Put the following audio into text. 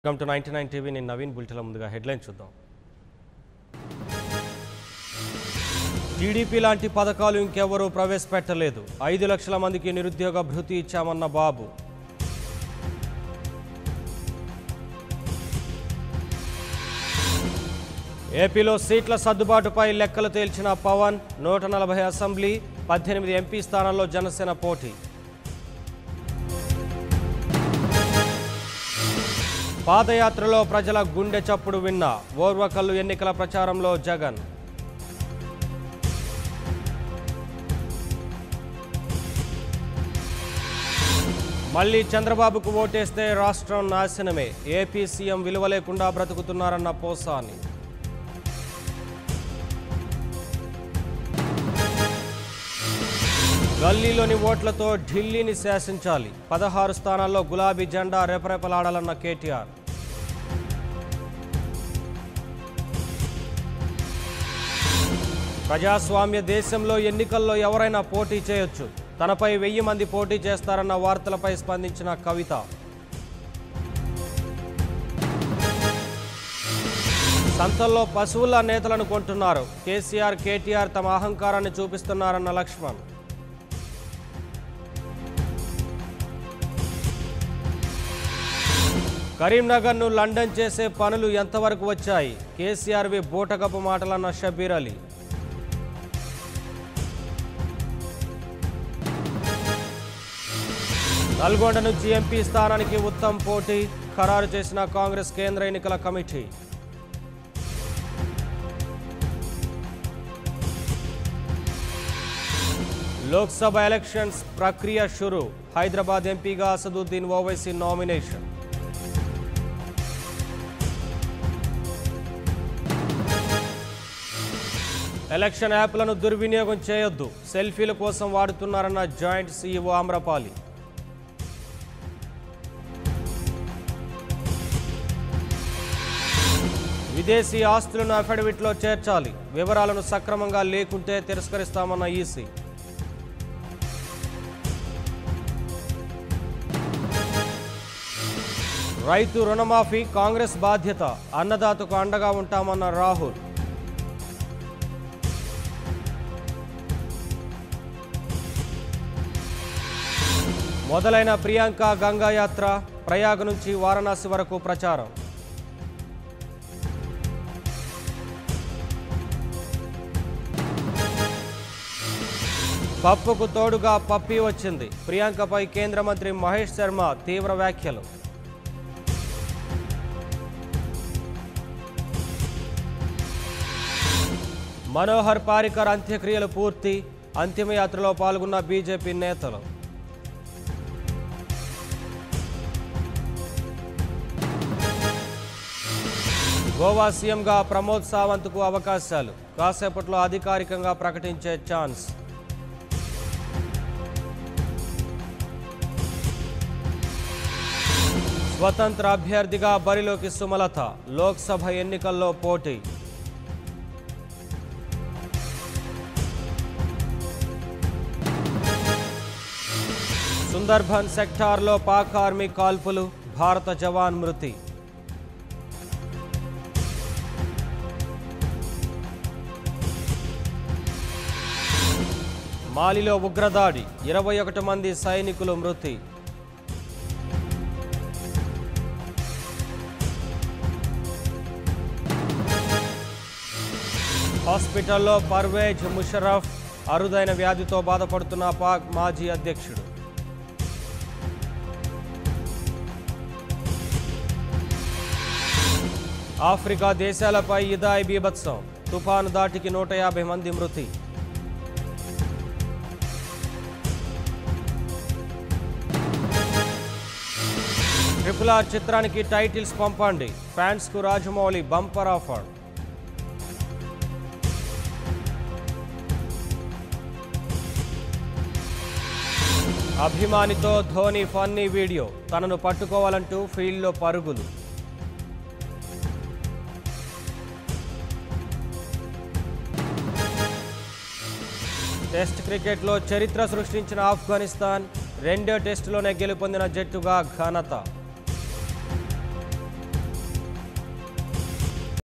welcome to ninety nine TV నేను నవీన్ బుల్టెల ముందుగా headline చూద్దాం టీడీపీ లాంటి పథకాలు ఇంకెవరూ ప్రవేశపెట్టలేదు ఐదు లక్షల మందికి నిరుద్యోగ భృతి ఇచ్చామన్న బాబు ఏపీలో సీట్ల సర్దుబాటుపై లెక్కలు తేల్చిన పవన్ నూట నలభై అసెంబ్లీ పద్దెనిమిది ఎంపీ స్థానాల్లో జనసేన పోటీ పాదయాత్రలో ప్రజల గుండె చప్పుడు విన్న ఓర్వకల్లు ఎన్నికల ప్రచారంలో జగన్ మళ్ళీ చంద్రబాబుకు ఓటేస్తే రాష్ట్రం నాశనమే ఏపీ సీఎం విలువ లేకుండా బ్రతుకుతున్నారన్న పోసాని గల్లీలోని ఓట్లతో ఢిల్లీని శాసించాలి పదహారు స్థానాల్లో గులాబీ జెండా రెపరెపలాడాలన్న కేటీఆర్ ప్రజాస్వామ్య దేశంలో ఎన్నికల్లో ఎవరైనా పోటీ చేయొచ్చు తనపై వెయ్యి మంది పోటీ చేస్తారన్న వార్తలపై స్పందించిన కవిత సంతల్లో పశువుల నేతలను కొంటున్నారు కేసీఆర్ కేటీఆర్ తమ అహంకారాన్ని చూపిస్తున్నారన్న లక్ష్మణ్ కరీంనగర్ను లండన్ చేసే పనులు ఎంతవరకు వచ్చాయి కేసీఆర్వి బూటకపు మాటలన్న షబీర్ అలీ నల్గొండ నుంచి ఎంపీ స్థానానికి ఉత్తమ్ పోటీ ఖరారు చేసిన కాంగ్రెస్ కేంద్ర ఎన్నికల కమిటీ లోక్సభ ఎలక్షన్స్ ప్రక్రియ షురు హైదరాబాద్ ఎంపీగా అసదుద్దీన్ ఓవైసీ నామినేషన్ ఎలక్షన్ యాప్లను దుర్వినియోగం చేయొద్దు సెల్ఫీల కోసం వాడుతున్నారన్న జాయింట్ సీఈఓ ఆమ్రపాలి విదేశీ ఆస్తులను అఫిడవిట్లో చేర్చాలి వివరాలను సక్రమంగా లేకుంటే తిరస్కరిస్తామన్న ఈసీ రైతు రుణమాఫీ కాంగ్రెస్ బాధ్యత అన్నదాతకు అండగా ఉంటామన్న రాహుల్ మొదలైన ప్రియాంక గంగా యాత్ర ప్రయాగ నుంచి వారణాసి వరకు ప్రచారం పప్పుకు తోడుగా పప్పి వచ్చింది ప్రియాంకపై కేంద్ర మంత్రి మహేష్ శర్మ తీవ్ర వ్యాఖ్యలు మనోహర్ పారికర్ అంత్యక్రియలు పూర్తి అంతిమయాత్రలో పాల్గొన్న బీజేపీ నేతలు గోవా సీఎంగా ప్రమోద్ సావంత్కు అవకాశాలు కాసేపట్లో అధికారికంగా ప్రకటించే ఛాన్స్ స్వతంత్ర అభ్యర్థిగా బరిలోకి సుమలత లోక్సభ ఎన్నికల్లో పోటీ సుందర్బన్ సెక్టార్లో పాక్ ఆర్మీ కాల్పులు భారత జవాన్ మృతి మాలిలో ఉగ్రదాడి ఇరవై ఒకటి మంది సైనికులు మృతి హాస్పిటల్లో పర్వేజ్ ముషరఫ్ అరుదైన వ్యాధితో బాధపడుతున్న పాక్ మాజీ అధ్యక్షుడు ఆఫ్రికా దేశాలపై ఇదాయి బీభత్సం తుఫాను దాటికి నూట యాభై మంది మృతి ట్రిపుల్ ఆర్ చిత్రానికి టైటిల్స్ పంపండి ఫ్యాన్స్కు రాజమౌళి బంపర్ ఆఫర్ అభిమానితో ధోని ఫన్నీ వీడియో తనను పట్టుకోవాలంటూ ఫీల్డ్లో పరుగులు టెస్ట్ క్రికెట్లో చరిత్ర సృష్టించిన ఆఫ్ఘనిస్తాన్ రెండో టెస్టులోనే గెలుపొందిన జట్టుగా ఘనత